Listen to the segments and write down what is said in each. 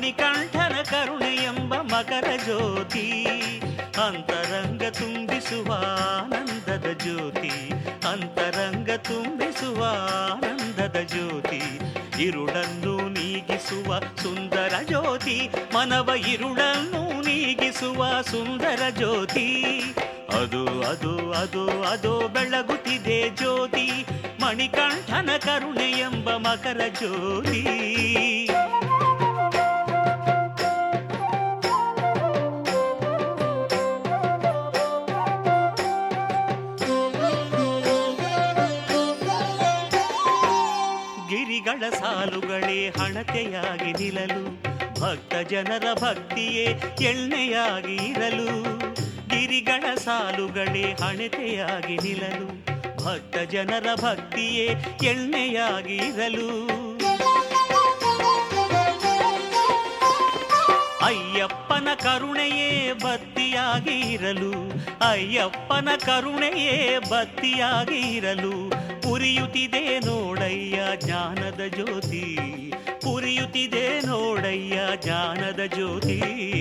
ಮಣಿಕಂಠನ ಕರುಣೆ ಎಂಬ ಮಕರ ಜ್ಯೋತಿ ಅಂತರಂಗ ತುಂಬಿಸುವ ಆನಂದದ ಜ್ಯೋತಿ ಅಂತರಂಗ ತುಂಬಿಸುವ ಆನಂದದ ಜ್ಯೋತಿ ಇರುಳನ್ನು ನೀಗಿಸುವ ಸುಂದರ ಜ್ಯೋತಿ ಮನವ ಇರುಳನ್ನು ನೀಗಿಸುವ ಸುಂದರ ಜ್ಯೋತಿ ಅದು ಅದು ಅದು ಅದು ಬೆಳಗುತ್ತಿದೆ ಜ್ಯೋತಿ ಮಣಿಕಂಠನ ಕರುಣೆ ಎಂಬ ಮಕರ ಜ್ಯೋತಿ ಗಿರಿಗಳ ಸಾಲುಗಳೇ ಹಣತೆಯಾಗಿ ನಿಲ್ಲಲು ಭಕ್ತ ಜನರ ಭಕ್ತಿಯೇ ಎಣ್ಣೆಯಾಗಿ ಇರಲು ಗಿರಿಗಳ ಸಾಲುಗಳೇ ಹಣತೆಯಾಗಿ ನಿಲ್ಲಲು ಭಕ್ತ ಜನರ ಭಕ್ತಿಯೇ ಎಣ್ಣೆಯಾಗಿ ಇರಲು ಅಯ್ಯಪ್ಪನ ಕರುಣೆಯೇ ಬತ್ತಿಯಾಗಿ ಇರಲು ಅಯ್ಯಪ್ಪನ ಕರುಣೆಯೇ ಬತ್ತಿಯಾಗಿ ಇರಲು ಪುರಿಯುತ್ತಿದೆ ನೋಡಯ್ಯ ಜ್ಞಾನದ ಜ್ಯೋತಿ ಪುರಿಯುತ್ತಿದೆ ನೋಡಯ್ಯ ಜ್ಞಾನದ ಜ್ಯೋತಿ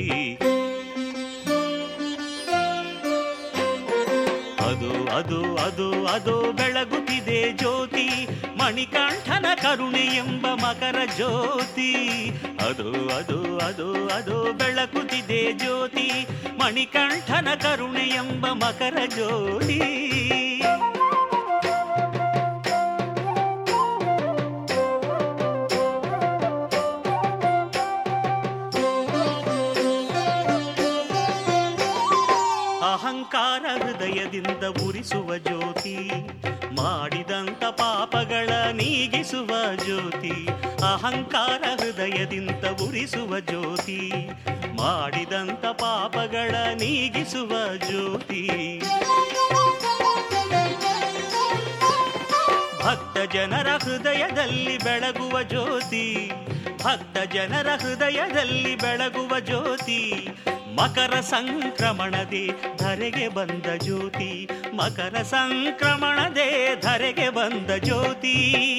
ಅದು ಅದು ಅದು ಅದು ಬೆಳಗುತ್ತಿದೆ ಜ್ಯೋತಿ ಮಣಿಕಂಠನ ಕರುಣೆ ಎಂಬ ಮಕರ ಜ್ಯೋತಿ ಅದು ಅದು ಅದು ಅದು ಬೆಳಗುತ್ತಿದೆ ಜ್ಯೋತಿ ಮಣಿಕಂಠನ ಕರುಣೆ ಎಂಬ ಮಕರ ಜ್ಯೋತಿ ಅಹಂಕಾರ ಹೃದಯದಿಂದ ಉರಿಸುವ ಜ್ಯೋತಿ ಮಾಡಿದಂತ ಪಾಪಗಳ ನೀಗಿಸುವ ಜ್ಯೋತಿ ಅಹಂಕಾರ ಹೃದಯದಿಂದ ಉರಿಸುವ ಜ್ಯೋತಿ ಮಾಡಿದಂತ ಪಾಪಗಳ ನೀಗಿಸುವ ಜ್ಯೋತಿ ಭಕ್ತ ಜನರ ಹೃದಯದಲ್ಲಿ ಬೆಳಗುವ ಜ್ಯೋತಿ ಭಕ್ತ ಜನರ ಹೃದಯದಲ್ಲಿ ಬೆಳಗುವ ಜ್ಯೋತಿ ಮಕರ ಸಂಕ್ರಮಣದೆ ಧರೆಗೆ ಬಂದ ಜ್ಯೋತಿ ಮಕರ ಸಂಕ್ರಮಣದೆ ಧರೆಗೆ ಬಂದ ಜ್ಯೋತಿ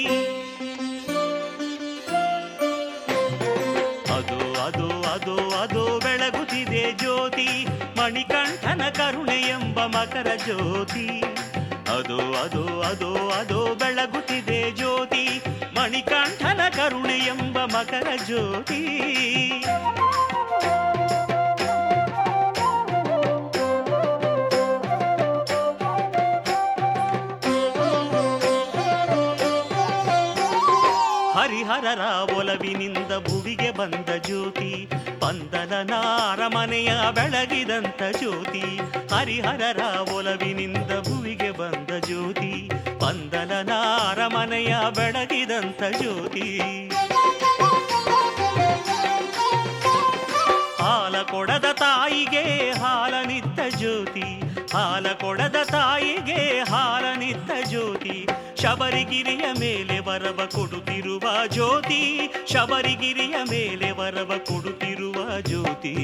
ಅದು ಅದು ಅದು ಅದು ಬೆಳಗುತ್ತಿದೆ ಜ್ಯೋತಿ ಮಣಿಕಂಠನ ಕರುಣೆ ಎಂಬ ಮಕರ ಜ್ಯೋತಿ ಅದು ಅದು ಅದು ಅದು ಬೆಳಗುತ್ತಿದೆ ಜ್ಯೋತಿ ಮಣಿಕಂಠನ ಕರುಣೆ ಎಂಬ ಮಕರ ಜ್ಯೋತಿ ಹರಿಹರರ ಒಲವಿನಿಂದ ಭುವಿಗೆ ಬಂದ ಜ್ಯೋತಿ ಪಂದಲನ ಅರಮನೆಯ ಬೆಳಗಿದಂತ ಜ್ಯೋತಿ ಹರಿಹರರ ಒಲವಿನಿಂದ ಭುವಿಗೆ ಬಂದ ಜ್ಯೋತಿ ಪಂದಲನ ಅರಮನೆಯ ಬೆಳಗಿದಂತ ಜ್ಯೋತಿ ಹಾಲ ಕೊಡದ ತಾಯಿಗೆ ಹಾಲನಿತ್ತ ಜ್ಯೋತಿ ಹಾಲ ಕೊಡದ ತಾಯಿಗೆ ಹಾಲನಿತ್ತ ಜ್ಯೋತಿ ಶಬರಿಗಿರಿಯ ಮೇಲೆ ವರವ ಕೊಡುತ್ತಿರುವ ಜ್ಯೋತಿ ಶಬರಿಗಿರಿಯ ಮೇಲೆ ವರವ ಕೊಡುತ್ತಿರುವ ಜ್ಯೋತಿ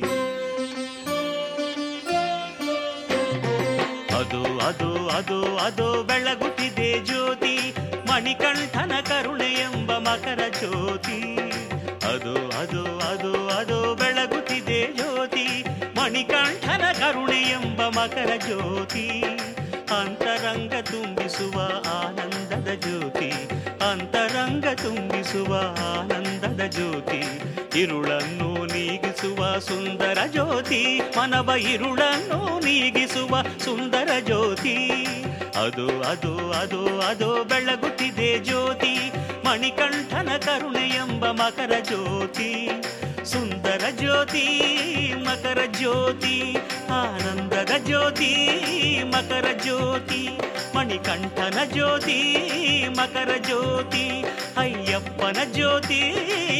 ಅದು ಅದು ಅದು ಅದು ಬೆಳಗುತ್ತಿದೆ ಜ್ಯೋತಿ ಮಣಿಕಂಠನ ಕರುಣೆ ಎಂಬ ಮಕರ ಜ್ಯೋತಿ ಅದು ಅದು ಅದು ಅದು ಬೆಳಗುತ್ತಿದೆ ಜ್ಯೋತಿ ಮಣಿಕಂಠನ ಕರುಣೆ ಎಂಬ ಮಕರ ಜ್ಯೋತಿ ಅಂತರಂಗ ತುಂಬಿಸುವ ಆನಂದದ ಜ್ಯೋತಿ ಅಂತರಂಗ ತುಂಬಿಸುವ ಆನಂದದ ಜ್ಯೋತಿ ಇರುಳನ್ನು ನೀಗಿಸುವ ಸುಂದರ ಜ್ಯೋತಿ ಮನವ ಇರುಳನ್ನು ನೀಗಿಸುವ ಸುಂದರ ಜ್ಯೋತಿ ಅದು ಅದು ಅದು ಅದು ಬೆಳಗುತ್ತಿದೆ ಜ್ಯೋತಿ ಮಣಿಕಂಠನ ಕರುಣೆ ಎಂಬ ಮಕರ ಜ್ಯೋತಿ ಸುಂದರ ಜ್ಯೋತಿ ಮಕರ ಜ್ಯೋತಿ ಆನಂದದ ಜ್ಯೋತಿ ಮಕರ ಜ್ಯೋತಿ ಮಣಿಕಂಠನ ಜ್ಯೋತಿ ಮಕರ ಜ್ಯೋತಿ ಅಯ್ಯಪ್ಪನ ಜ್ಯೋತಿ